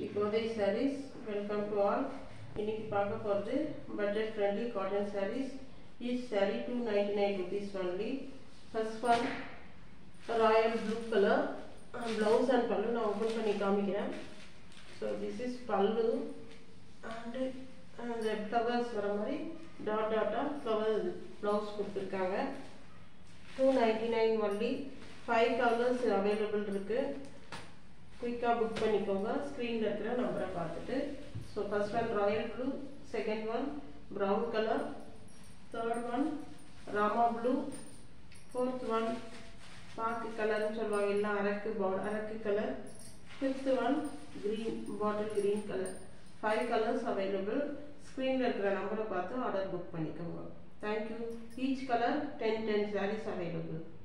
விகோதை sarees welcome to all இன்னைக்கு பார்க்க போகிறது budget friendly cotton sarees each saree two ninety nine rupees only first one royal blue colour blouse and pallu நான் open பண்ணி காமிக்கிறேன் so this is pallu and அந்த flowers வர மாதிரி dot டாட்டாக ஃப்ளவர் ப்ளவுஸ் கொடுத்துருக்காங்க two ninety nine only five colours available இருக்குது குயிக்காக புக் பண்ணிக்கோங்க ஸ்க்ரீனில் இருக்கிற நம்பரை பார்த்துட்டு so first one royal blue second one brown colour third one ராமா ப்ளூ ஃபோர்த் ஒன் பாக்கு கலர்னு சொல்லுவாங்க எல்லாம் அரக்கு பா அரக்கு colour fifth one green bottle green colour five colours available ஸ்க்ரீனில் இருக்கிற நம்பரை பார்த்து ஆர்டர் புக் பண்ணிக்கோங்க thank you each colour ten ten sarees available